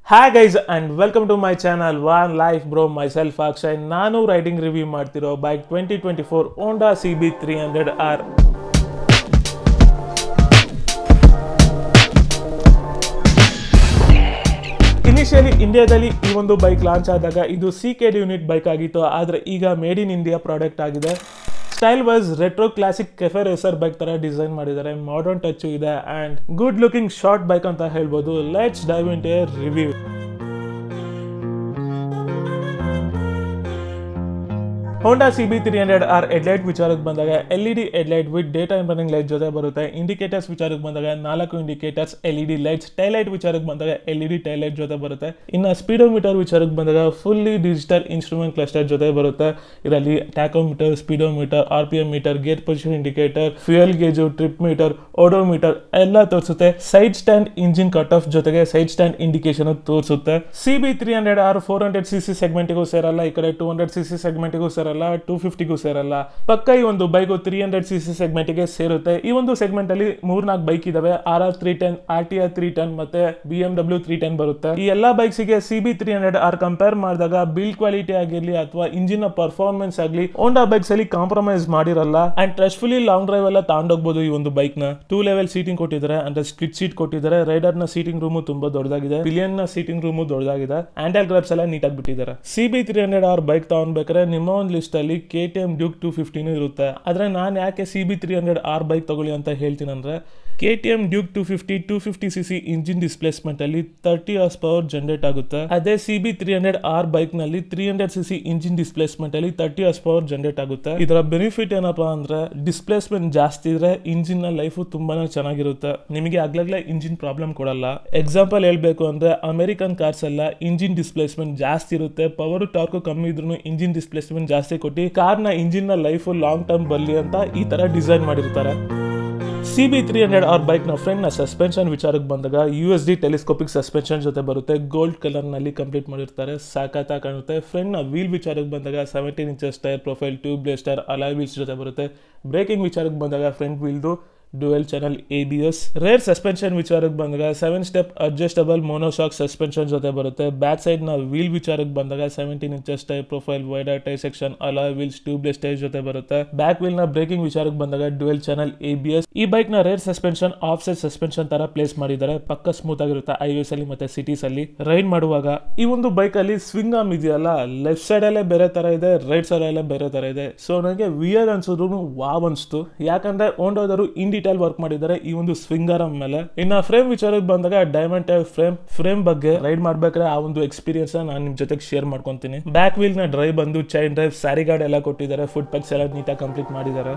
hi guys and welcome to my channel one life bro my Akshay ನಾನು riding review ಮಾಡ್ತಿರೋ bike twenty twenty four Honda C B three hundred R initially ಇಂಡಿಯಾದಲ್ಲಿ ಈ ಒಂದು bike launch ಆದಾಗ ಇದು C ಕೆಡ್ unit bike ಆಗಿತ್ತು ಆದರೆ ಈಗ ಮೇಡ್ ಇನ್ ಇಂಡಿಯಾ ಪ್ರಾಡಕ್ಟ್ ಆಗಿದೆ style wise retro classic cafe racer bike ತರ ಡಿಸೈನ್ ಮಾಡಿದ್ದಾರೆ ಮಾಡರ್ನ್ ಟಚ್ ಇದೆ and good looking short bike ಅಂತ ಹೇಳ್ಬೋದು let's dive in a review Honda C B three hundred R headlight ವಿಚಾರಕ್ಕೆ ಬಂದಾಗ L E D headlight with day time running light ಜೊತೆ ಬರುತ್ತೆ indicators ವಿಚಾರಕ್ಕೆ ಬಂದಾಗ ನಾಲ್ಕು indicators L E D lights taillight ವಿಚಾರಕ್ಕೆ ಬಂದಾಗ ಎಲ್ ಇ ಡಿ ಟೈಲೈಟ್ ಜೊತೆ ಬರುತ್ತೆ ಇನ್ನು ಸ್ಪೀಡೋಮೀಟರ್ ವಿಚಾರಕ್ಕೆ ಬಂದಾಗ ಫುಲ್ಲಿ ಡಿಜಿಟಲ್ ಇನ್ಸ್ಟ್ರೂಮೆಂಟ್ ಕ್ಲಸ್ಟರ್ ಜೊತೆ ಬರುತ್ತೆ ಇದರಲ್ಲಿ tachometer speedometer R P M meter gear position indicator fuel gauge trip meter odometer ಎಲ್ಲ ತೋರಿಸುತ್ತೆ side stand engine cut off ಜೊತೆಗೆ ಸೈಡ್ ಸ್ಟ್ಯಾಂಡ್ ಇಂಡಿಕೇಶನ್ ತೋರಿಸುತ್ತೆ C B three hundred R four hundred C C ಸೆಗ್ಮೆಂಟಿಗೂ ಸೇರಲ್ಲ ಈ ಕಡೆ two hundred C C ಸೆಗ್ಮೆಂಟಿಗೂ ಸೇರಲ್ಲ ಟೂ ಫಿಫ್ಟಿಗೂ ಸೇರಲ್ಲ ಪಕ್ಕ ಈ ಒಂದು bike three hundred C C ಸೆಗ್ಮೆಂಟ್ಗೆ ಸೇರುತ್ತೆ ಈ ಒಂದು ಸೆಗ್ಮೆಂಟ್ ಅಲ್ಲಿ ಮೂರ್ನಾಲ್ಕು ಬೈಕ್ ಇದಾವೆ R R three ten R T R three ten ಮತ್ತೆ B M W three ten ಬರುತ್ತೆ ಈ ಎಲ್ಲಾ ಬೈಕ್ಸ್ ಗೆ C B three hundred R compare ಮಾಡಿದಾಗ ಬಿಲ್ಡ್ ಕ್ವಾಲಿಟಿ ಆಗಿರ್ಲಿ ಅಥವಾ ಇಂಜಿನ್ ಪರ್ಫಾರ್ಮೆನ್ಸ್ ಆಗಲಿ ಹೋಂಡಾ ಬೈಕ್ಸ್ ಅಲ್ಲಿ ಕಾಂಪ್ರಮೈಸ್ ಮಾಡಿರಲ್ಲ ಅಂಡ್ ಟ್ರಸ್ಟ್ಫುಲಿ ಲಾಂಗ್ ಡ್ರೈವ್ ಎಲ್ಲ ತಗೊಂಡೋಗ್ಬೋದು ಈ ಒಂದು ಬೈಕ್ ನ ಟೂ ಲೆವೆಲ್ ಸೀಟಿಂಗ್ ಕೊಟ್ಟಿದ್ದಾರೆ ಅಂದ್ರೆ ಸ್ಕಿಟ್ ಸೀಟ್ ಕೊಟ್ಟಿದ್ದಾರೆ ರೈಡರ್ ನ ಸೀಟಿಂಗ್ ರೂಮು ತುಂಬಾ ದೊಡ್ಡದಾಗಿದೆ ಪಿಲಿಯನ್ ನ ಸೀಟಿಂಗ್ ರೂಮು ದೊಡ್ಡದಾಗಿದೆ ಹ್ಯಾಂಡಲ್ ಗ್ರಾಬ್ಸ್ ಎಲ್ಲ ನೀಟಾಗಿ ಬಿಟ್ಟಿದ್ದಾರೆ C B three hundred R bike ತಗೊಂಡ್ಬೇಕಾದ್ರೆ ನಿಮ್ಮ ಒಂದು ಲಿಸ್ಟ್ ಅಲ್ಲಿ K T M Duke two ಫಿಫ್ಟಿನೂ ಇರುತ್ತೆ ಆದ್ರೆ ನಾನು ಯಾಕೆ C B three hundred R bike ತಗೊಳ್ಳಿ ಅಂತ ಹೇಳ್ತೀನಿ ಅಂದ್ರೆ K T M Duke two fifty two fifty C C engine displacement ಅಲ್ಲಿ ತರ್ಟಿ ಹಾರ್ಸ್ ಪವರ್ ಜನರೇಟ್ ಆಗುತ್ತೆ ಅದೇ C B three hundred R bike ನಲ್ಲಿ three hundred C C engine displacement ಅಲ್ಲಿ thirty horse power generate ಆಗುತ್ತೆ ಇದರ benefit ಏನಪ್ಪಾ ಅಂದ್ರೆ displacement ಜಾಸ್ತಿ ಇದ್ರೆ ಇಂಜಿನ್ ನ ಲೈಫ್ ತುಂಬಾನೇ ಚೆನ್ನಾಗಿರುತ್ತೆ ನಿಮಗೆ ಆಗ್ಲಾಗ್ಲೇ ಇಂಜಿನ್ ಪ್ರಾಬ್ಲಮ್ ಕೊಡಲ್ಲ ಎಕ್ಸಾಂಪಲ್ ಹೇಳ್ಬೇಕು ಅಂದ್ರೆ ಅಮೆರಿಕನ್ ಕಾರ್ಸ್ ಎಲ್ಲ ಇಂಜಿನ್ ಡಿಸ್ಪ್ಲೇಸ್ಮೆಂಟ್ ಜಾಸ್ತಿ ಇರುತ್ತೆ ಪವರ್ ಟಾರ್ಕ್ ಕಮ್ಮಿ ಇದ್ರು ಇಂಜಿನ್ ಡಿಸ್ಪ್ಲೇಸ್ಮೆಂಟ್ ಜಾಸ್ತಿ ಕೊಟ್ಟು ಕಾರ್ ನ ಇಂಜಿನ್ ನ ಲೈಫ್ ಲಾಂಗ್ ಟರ್ಮ್ ಬರಲಿ ಅಂತ ಈ ತರ ಡಿಸೈನ್ ಮಾಡಿರ್ತಾರೆ C B three hundred R bike ನ ಫ್ರೆಂಡ್ ನ ಸಸ್ಪೆನ್ಷನ್ ವಿಚಾರಕ್ಕೆ ಬಂದಾಗ U S D telescopic suspension ಜೊತೆ ಬರುತ್ತೆ ಗೋಲ್ಡ್ ಕಲರ್ ನಲ್ಲಿ ಕಂಪ್ಲೀಟ್ ಮಾಡಿರ್ತಾರೆ ಸಾಕಾತ ಕಾಣುತ್ತೆ ಫ್ರೆಂಡ್ ನ ವೀಲ್ ವಿಚಾರಕ್ಕೆ ಬಂದಾಗ seventeen inches tyre profile tube ಬ್ಲೇಸ್ಟರ್ ಅಲಾಯ್ ವೀಲ್ಸ್ ಜೊತೆ ಬರುತ್ತೆ ಬ್ರೇಕಿಂಗ್ ವಿಚಾರಕ್ಕೆ ಬಂದಾಗ ಫ್ರಂಟ್ ವೀಲ್ದು dual channel A B S rear suspension ವಿಚಾರಕ್ಕೆ ಬಂದಾಗ seven step adjustable monoshock suspension ಜೊತೆ ಬರುತ್ತೆ ಬ್ಯಾಕ್ ಸೈಡ್ ನ ವೀಲ್ ವಿಚಾರಕ್ಕೆ ಬಂದಾಗ seventeen inches tyre profile wider tyre section alloy wheels tubeless tyre ಜೊತೆ ಬರುತ್ತೆ ಬ್ಯಾಕ್ ವೀಲ್ ನ ಬ್ರೇಕಿಂಗ್ ವಿಚಾರಕ್ಕೆ ಬಂದಾಗ dual channel A B S ಈ ಬೈಕ್ ನ rear suspension of side suspension ತರ ಪ್ಲೇಸ್ ಮಾಡಿದ್ದಾರೆ ಪಕ್ಕ ಸ್ಮೂತ್ ಆಗಿರುತ್ತೆ ಹೈವೇಸ್ ಅಲ್ಲಿ ಮತ್ತೆ ಸಿಟೀಸ್ ಅಲ್ಲಿ ರೈಡ್ ಮಾಡುವಾಗ ಈ ಒಂದು ಬೈಕ್ ಅಲ್ಲಿ ಸ್ವಿಂಗ್ ಆಮ್ ಇದೆಯಲ್ಲ ಲೆಫ್ಟ್ ಸೈಡ್ ಅಲ್ಲೇ ಬೇರೆ ತರ ಇದೆ ರೈಟ್ ಸೈಡ್ ಅಲ್ಲೇ ಬೇರೆ ತರ ಇದೆ ಸೊ ನನಗೆ ವಿಯರ್ ಅನ್ಸಿದ್ರು ವಾವ್ ಅನ್ಸ್ತು ಯಾಕಂದ್ರೆ ಓಂಡೋದರು ಇಂಡಿ ಡೀಟೇಲ್ ವರ್ಕ್ ಮಾಡಿದ್ದಾರೆ ಈ ಒಂದು ಸ್ವಿಂಗರ್ ಮೇಲೆ ಇನ್ನ ಫ್ರೇಮ್ ವಿಚಾರಕ್ಕೆ ಬಂದಾಗ ಡೈಮಂಡ್ ಟೈಪ್ ಫ್ರೇಮ್ ಫ್ರೇಮ್ ಬಗ್ಗೆ ರೈಡ್ ಮಾಡ್ಬೇಕಾದ್ರೆ ಆ ಒಂದು ಎಕ್ಸ್ಪೀರಿಯನ್ಸ್ ನಾನು ನಿಮ್ ಜೊತೆಗೆ ಶೇರ್ ಮಾಡ್ಕೊಂತೀನಿ ಬ್ಯಾಕ್ ವೀಲ್ ನ ಡ್ರೈವ್ ಬಂದು ಚೈನ್ ಡ್ರೈವ್ ಸ್ಯಾರಿ ಗಾರ್ಡ್ ಎಲ್ಲ ಕೊಟ್ಟಿದ್ದಾರೆ ಫುಡ್ ಪ್ಯಾಕ್ಸ್ ಎಲ್ಲ ನೀಟಾಗಿ ಕಂಪ್ಲೀಟ್ ಮಾಡಿದ್ದಾರೆ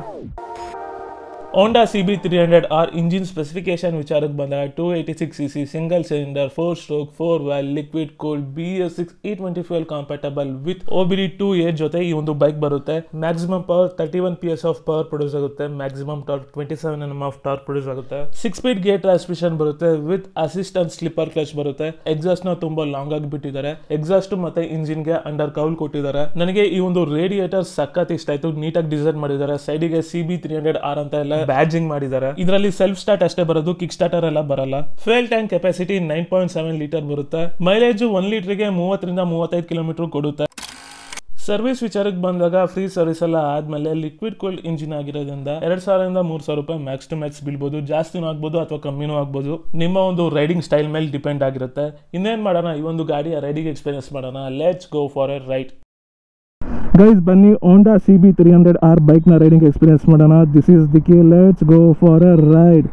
Honda C B three hundred R engine specification ವಿಚಾರಕ್ಕೆ ಬಂದಾಗ two eighty six C C single cylinder four stroke four valve liquid cool B S six E twenty five compatible with O B D two A ಜೊತೆ ಈ ಒಂದು bike ಬರುತ್ತೆ maximum power thirty one P S of power produce ಆಗುತ್ತೆ maximum torque twenty seven M of torque produce ಆಗುತ್ತೆ six speed gear transmission ಬರುತ್ತೆ with assistant slipper clutch ಬರುತ್ತೆ exhaust ನ ತುಂಬಾ ಲಾಂಗ್ ಆಗಿ ಬಿಟ್ಟಿದ್ದಾರೆ ಎಕ್ಸಾಸ್ಟ್ ಮತ್ತೆ ಇಂಜಿನ್ ಗೆ ಅಂಡರ್ ಕೌಲ್ ಕೊಟ್ಟಿದ್ದಾರೆ ನನಗೆ ಈ ಒಂದು ರೇಡಿಯೇಟರ್ ಸಖತ್ ಇಷ್ಟ ಆಯ್ತು ನೀಟಾಗಿ ಡಿಸೈನ್ ಮಾಡಿದ್ದಾರೆ ಸೈಡಿಗೆ C B three hundred R ಅಂತ ಎಲ್ಲ ಬ್ಯಾಡ್ಜಿಂಗ್ ಮಾಡಿದ್ದಾರೆ ಇದರಲ್ಲಿ ಸೆಲ್ಫ್ ಸ್ಟಾರ್ಟ್ ಅಷ್ಟೇ ಬರೋದು ಕಿಕ್ ಸ್ಟಾರ್ಟರ್ ಎಲ್ಲ ಬರಲ್ಲ fuel tank capacity nine point seven litre ಬರುತ್ತೆ ಮೈಲೇಜ್ ಒನ್ ಲೀಟರ್ಗೆ ಮೂವತ್ತರಿಂದ ಮೂವತ್ತೈದು ಕಿಲೋಮೀಟರ್ ಕೊಡುತ್ತೆ ಸರ್ವಿಸ್ ವಿಚಾರಕ್ಕೆ ಬಂದಾಗ ಫ್ರೀ ಸರ್ವಿಸ್ ಎಲ್ಲ ಆದ್ಮೇಲೆ ಲಿಕ್ವಿಡ್ ಕೂಲ್ಡ್ ಇಂಜಿನ್ ಆಗಿರೋದ್ರಿಂದ ಎರಡ್ ಸಾವಿರದಿಂದ ಮೂರ್ ಸಾವಿರ ರೂಪಾಯಿ ಮ್ಯಾಕ್ಸ್ ಟು ಮ್ಯಾಕ್ಸ್ ಬೀಳ್ಬೋದು ಜಾಸ್ತಿನೂ ಆಗ್ಬೋದು ಅಥವಾ ಕಮ್ಮಿನೂ ಆಗ್ಬೋದು ನಿಮ್ಮ ಒಂದು ರೈಡಿಂಗ್ ಸ್ಟೈಲ್ ಮೇಲೆ ಡಿಪೆಂಡ್ ಆಗಿರುತ್ತೆ ಇನ್ನೇನ್ ಮಾಡೋಣ ಈ ಒಂದು ಗಾಡಿಯ ರೈಡಿಂಗ್ ಎಕ್ಸ್ಪೀರಿಯನ್ಸ್ ಮಾಡೋಣ let's go for a ride guys ಬನ್ನಿ Honda C B three hundred R ಬೈಕ್ನ ರೈಡಿಂಗ್ ಎಕ್ಸ್ಪೀರಿಯನ್ಸ್ ಮಾಡೋಣ this is the key let's go for a ride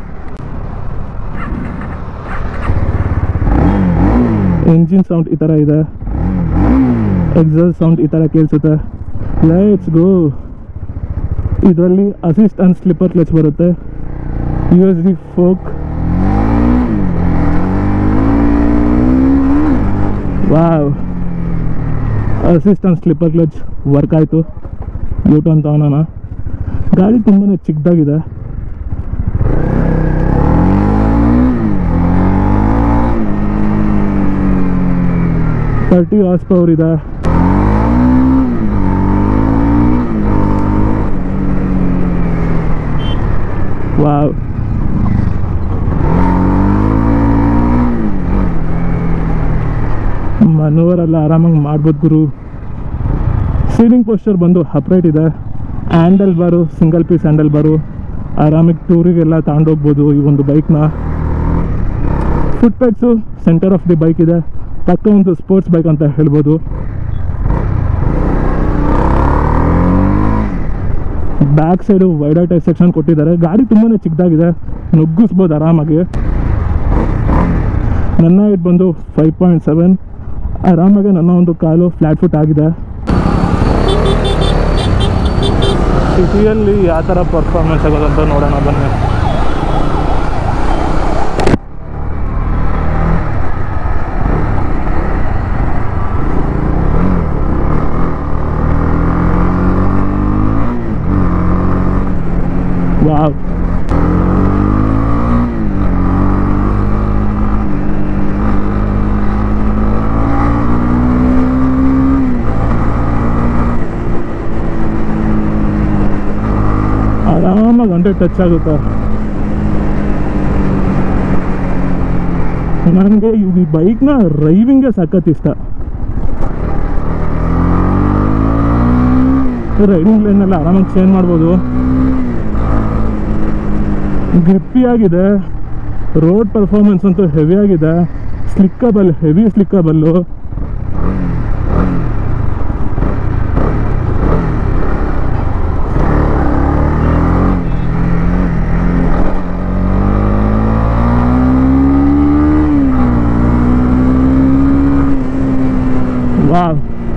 engine sound ಈ ಥರ ಇದೆ ಎಕ್ಸಾಸ್ಟ್ ಸೌಂಡ್ ಈ ಥರ ಕೇಳಿಸುತ್ತೆ ಲೆಟ್ಸ್ ಗೋ ಇದರಲ್ಲಿ ಅಸಿಸ್ಟ್ ಅಂಡ್ ಸ್ಲಿಪ್ಪರ್ ಕ್ಲಚ್ ಬರುತ್ತೆ U S D fork wow assistant slipper clutch work ಆಯಿತು ಯೂಟರ್ನ್ ತಗೊಳೋಣ ಗಾಡಿ ತುಂಬಾ ಚಿಕ್ಕದಾಗಿದೆ ತರ್ಟಿ ಹಾರ್ಸ್ ಪವರ್ ಇದೆ ವಾವ್ ಮನೋವರೆಲ್ಲ ಆರಾಮಾಗಿ ಮಾಡ್ಬೋದು ಗುರು ಸೀಲಿಂಗ್ ಪೋಸ್ಚರ್ ಬಂದು ಅಪ್ರೈಟ್ ಇದೆ handle bar single piece handle bar ಆರಾಮಾಗಿ ಟೂರಿಗೆಲ್ಲ ತಗೊಂಡೋಗ್ಬೋದು ಈ ಒಂದು ಬೈಕ್ನ foot pads centre of the bike ಇದೆ ಪಕ್ಕ ಒಂದು ಸ್ಪೋರ್ಟ್ಸ್ ಬೈಕ್ ಅಂತ ಹೇಳ್ಬೋದು back side wide type section ಕೊಟ್ಟಿದ್ದಾರೆ ಗಾಡಿ ತುಂಬಾ ಚಿಕ್ಕದಾಗಿದೆ ನುಗ್ಗಿಸ್ಬೋದು ಆರಾಮಾಗಿ ನನ್ನ ಹೈಟ್ ಬಂದು ಫೈವ್ ಪಾಯಿಂಟ್ ಸೆವೆನ್ ಆರಾಮಾಗಿ ನನ್ನ ಒಂದು ಕಾಲು ಫ್ಲ್ಯಾಟ್ ಫುಟ್ ಆಗಿದೆ ಸಿಟಿಯಲ್ಲಿ ಯಾವ ಥರ ಪರ್ಫಾರ್ಮೆನ್ಸ್ ಆಗೋದಂತ ನೋಡೋಣ ಬನ್ನಿ ವಾವ್ ಆರಾಮಾಗಿ ಹಂಡ್ರೆಡ್ ಟಚ್ ಆಗುತ್ತೆ ನನಗೆ ಈ ಬೈಕ್ನ ರೈವಿಂಗೇ ಸಖತ್ ಇಷ್ಟ ರೈಡಿಂಗ್ ಲೈನೆಲ್ಲ ಆರಾಮಾಗಿ ಚೇಂಜ್ ಮಾಡ್ಬೋದು ಗ್ರಿಪ್ಪಿ ಆಗಿದೆ ರೋಡ್ ಪರ್ಫಾರ್ಮೆನ್ಸ್ ಅಂತೂ ಹೆವಿ ಆಗಿದೆ ಸ್ಲಿಕ್ಕಬಲ್ ಹೆವಿ ಸ್ಲಿಕ್ಕಬಲ್ಲು ವಾವ್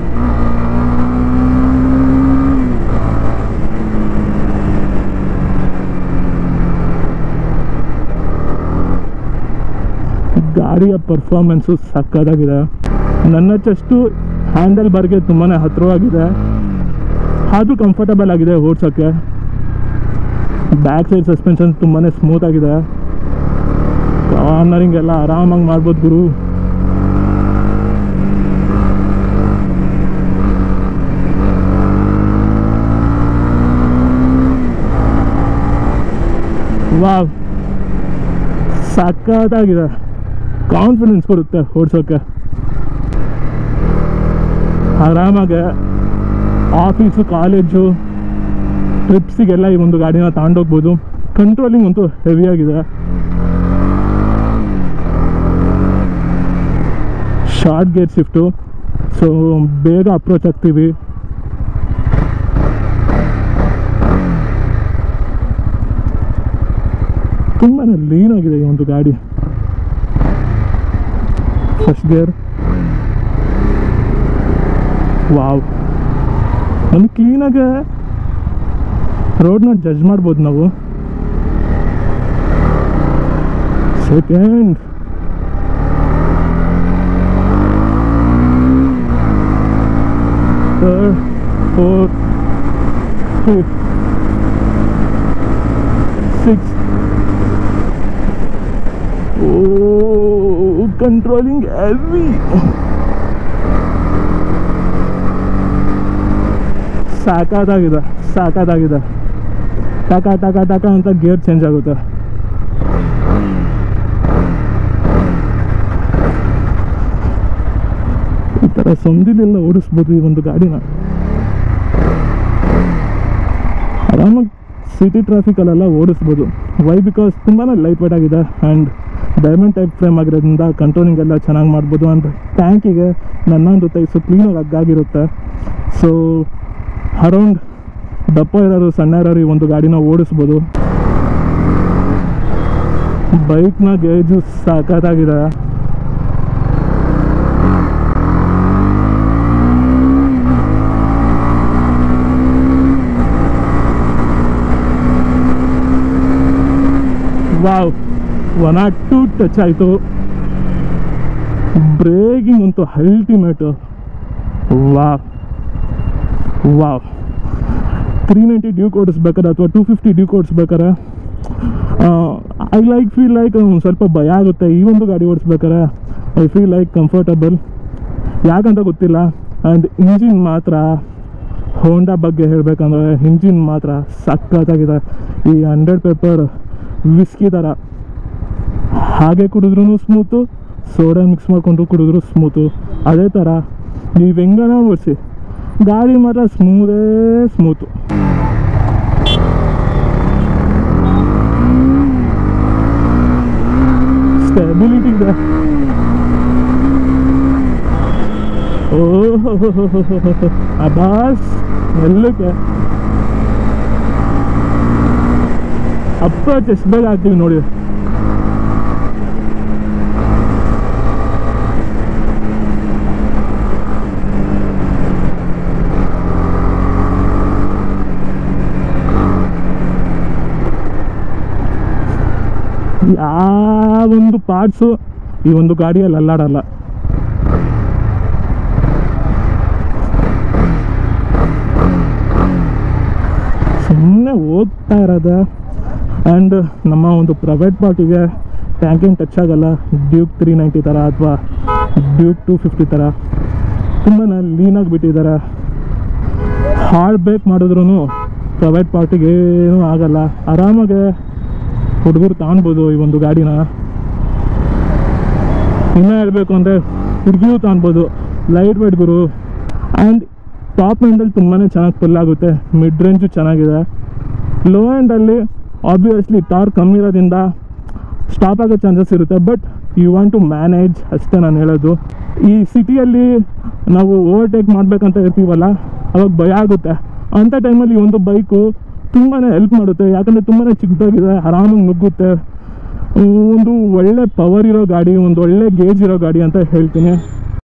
ಗಾಡಿಯ ಪರ್ಫಾರ್ಮೆನ್ಸು ಸಕ್ಕತ್ತಾಗಿದೆ ನನ್ನ ಚೆಸ್ಟು ಹ್ಯಾಂಡಲ್ ಬಾರ್ಗೆ ತುಂಬಾ ಹತ್ತಿರವಾಗಿದೆ ಅದು ಕಂಫರ್ಟಬಲ್ ಆಗಿದೆ ಓಡ್ಸೋಕ್ಕೆ ಬ್ಯಾಕ್ ಸೈಡ್ ಸಸ್ಪೆನ್ಷನ್ ತುಂಬಾ ಸ್ಮೂತ್ ಆಗಿದೆ ಕಾರ್ನರಿಂಗ್ ಎಲ್ಲ ಆರಾಮಾಗಿ ಮಾಡ್ಬೋದು ಗುರು ವಾವ್ ಸಕ್ಕತ್ತಾಗಿದೆ ಕಾನ್ಫಿಡೆನ್ಸ್ ಕೊಡುತ್ತೆ ಓಡಿಸೋಕ್ಕೆ ಆರಾಮಾಗೆ ಆಫೀಸು ಕಾಲೇಜು ಟ್ರಿಪ್ಸಿಗೆಲ್ಲ ಈ ಒಂದು ಗಾಡಿನ ತಗೊಂಡೋಗ್ಬೋದು ಕಂಟ್ರೋಲಿಂಗ್ ಅಂತೂ ಹೆವಿಯಾಗಿದೆ ಶಾರ್ಟ್ ಗೇರ್ ಶಿಫ್ಟು ಸೊ ಬೇಗ ಅಪ್ರೋಚ್ ಆಗ್ತೀವಿ ತುಂಬಾ ಲೀನ್ ಆಗಿದೆ ಈ ಒಂದು ಗಾಡಿ ಫಸ್ಟ್ ಗೇರ್ ವಾವ್ ಒಂದು ಕ್ಲೀನಾಗೆ ರೋಡ್ನ ಜಡ್ಜ್ ಮಾಡ್ಬೋದು ನಾವು second third fourth fifth six ಓ ಕಂಟ್ರೋಲಿಂಗ್ ಹೆವಿ ಸಾಕಾದಾಗಿದೆ ಸಾಕಾದಾಗಿದೆ ಟಕ ಟಕ ಟಕ ಅಂತ ಗೇರ್ ಚೇಂಜ್ ಆಗುತ್ತೆ ಈ ಥರ ಸಂದಿಲೆಲ್ಲ ಓಡಿಸ್ಬೋದು ಈ ಒಂದು ಗಾಡಿನ ಆರಾಮಾಗಿ ಸಿಟಿ ಟ್ರಾಫಿಕಲ್ಲೆಲ್ಲ ಓಡಿಸ್ಬೋದು ವೈ ಬಿಕಾಸ್ ತುಂಬಾ ಲೈಟ್ ವೇಟ್ ಆಗಿದೆ ಆ್ಯಂಡ್ ಡೈಮಂಡ್ ಟೈಪ್ ಫ್ರೇಮ್ ಆಗಿರೋದ್ರಿಂದ ಕಂಟ್ರೋಲಿಂಗ್ ಎಲ್ಲ ಚೆನ್ನಾಗಿ ಮಾಡ್ಬೋದು ಆ್ಯಂಡ್ ಟ್ಯಾಂಕಿಗೆ ನನ್ನೊಂದು ಟೈಪ್ಸು ಕ್ಲೀನಾಗಿ ಅಗ್ಗಾಗಿರುತ್ತೆ ಸೊ ಅರೌಂಡ್ ದಪ್ಪ ಇರೋರು ಸಣ್ಣ ಇರೋರು ಈ ಒಂದು ಗಾಡಿನ ಓಡಿಸ್ಬೋದು ಬೈಕ್ನ ಗೇಜು ಸಾಕಾಗಿದೆ wow one or two touch ಆಯಿತು ಬ್ರೇಕಿಂಗ್ ಅಂತೂ ultimate wow wow three ninety Duke ಓಡಿಸ್ಬೇಕಾರೆ ಅಥವಾ ಟೂ ಫಿಫ್ಟಿ ಡ್ಯೂಕ್ ಓಡಿಸ್ಬೇಕಾರೆ ಐ ಲೈಕ್ ಫೀಲ್ ಲೈಕ್ ಒಂದು ಸ್ವಲ್ಪ ಭಯ ಆಗುತ್ತೆ ಈ ಒಂದು ಗಾಡಿ ಓಡಿಸ್ಬೇಕಾರೆ ಐ ಫೀಲ್ ಲೈಕ್ ಕಂಫರ್ಟಬಲ್ ಯಾಕಂತ ಗೊತ್ತಿಲ್ಲ ಆ್ಯಂಡ್ ಇಂಜಿನ್ ಮಾತ್ರ ಹೋಂಡಾ ಬಗ್ಗೆ ಹೇಳಬೇಕಂದ್ರೆ ಇಂಜಿನ್ ಮಾತ್ರ ಸಖತ್ತಾಗಿದೆ ಈ ಹಂಡ್ರೆಡ್ ಪೇಪರ್ ವಿಸ್ಕಿ ಥರ ಹಾಗೆ ಕುಡಿದ್ರೂ ಸ್ಮೂತು ಸೋಡಾ ಮಿಕ್ಸ್ ಮಾಡ್ಕೊಂಡು ಕುಡಿದ್ರು ಸ್ಮೂತು ಅದೇ ಥರ ನೀವು ಹೆಂಗನ ಓಡಿಸಿ ಗಾಡಿ ಮಾತ್ರ ಸ್ಮೂದೇ ಸ್ಮೂತು ಸ್ಟೆಬಿಲಿಟಿ ಇದೆ ಓಹೋ ಅಬಾಸ್ ಎಲ್ಲಕ್ಕೆ ಅಪ್ಪ ಚೆಸ್ಟ್ ಬ್ಯಾಗ್ ಹಾಕ್ತೀವಿ ನೋಡಿ ಯಾವೊಂದು ಪಾರ್ಟ್ಸು ಈ ಒಂದು ಗಾಡಿಯಲ್ಲಿ ಅಲ್ಲಾಡಲ್ಲ ಸುಮ್ಮನೆ ಹೋಗ್ತಾ ಇರೋದು ಆ್ಯಂಡ್ ನಮ್ಮ ಒಂದು ಪ್ರೈವೇಟ್ ಪಾರ್ಟಿಗೆ ಟ್ಯಾಂಕಿಂಗ್ ಟಚ್ ಆಗಲ್ಲ ಡ್ಯೂಕ್ ತ್ರೀ ನೈಂಟಿ ಥರ ಅಥವಾ ಡ್ಯೂಕ್ ಟು ಫಿಫ್ಟಿ ಥರ ತುಂಬ ಲೀನಾಗಿ ಬಿಟ್ಟಿದ್ದಾರೆ ಹಾರ್ಡ್ ಬ್ರೇಕ್ ಮಾಡಿದ್ರು ಪ್ರೈವೇಟ್ ಪಾರ್ಟಿಗೆ ಏನೂ ಆಗಲ್ಲ ಆರಾಮಾಗೆ ಹುಡುಗರು ತಾಣ್ಬೋದು ಈ ಒಂದು ಗಾಡಿನ ಇನ್ನೂ ಹೇಳಬೇಕು ಅಂದರೆ ಹುಡುಗಿಯೂ ತಾಣ್ಬೋದು ಲೈಟ್ ವೇಟ್ ಗುರು ಆ್ಯಂಡ್ ಟಾಪ್ ಎಂಡಲ್ಲಿ ತುಂಬಾ ಚೆನ್ನಾಗಿ ಫುಲ್ ಆಗುತ್ತೆ ಮಿಡ್ ರೇಂಜು ಚೆನ್ನಾಗಿದೆ ಲೋ ಎಂಡಲ್ಲಿ ಆಬ್ವಿಯಸ್ಲಿ ಟಾರ್ ಕಮ್ಮಿ ಇರೋದ್ರಿಂದ ಸ್ಟಾಪ್ ಆಗೋ ಚಾನ್ಸಸ್ ಇರುತ್ತೆ but you want to manage ಅಷ್ಟೇ ನಾನು ಹೇಳೋದು ಈ ಸಿಟಿಯಲ್ಲಿ ನಾವು ಓವರ್ಟೇಕ್ ಮಾಡಬೇಕಂತ ಇರ್ತೀವಲ್ಲ ಅವಾಗ ಭಯ ಆಗುತ್ತೆ ಅಂಥ ಟೈಮಲ್ಲಿ ಈ ಒಂದು ಬೈಕು ತುಂಬಾ ಹೆಲ್ಪ್ ಮಾಡುತ್ತೆ ಯಾಕಂದರೆ ತುಂಬಾ ಚಿಕ್ಕದಾಗಿದೆ ಆರಾಮಾಗಿ ನುಗ್ಗುತ್ತೆ ಒಂದು ಒಳ್ಳೆ ಪವರ್ ಇರೋ ಗಾಡಿ ಒಂದು ಒಳ್ಳೆ ಗೇಜ್ ಇರೋ ಗಾಡಿ ಅಂತ ಹೇಳ್ತೀನಿ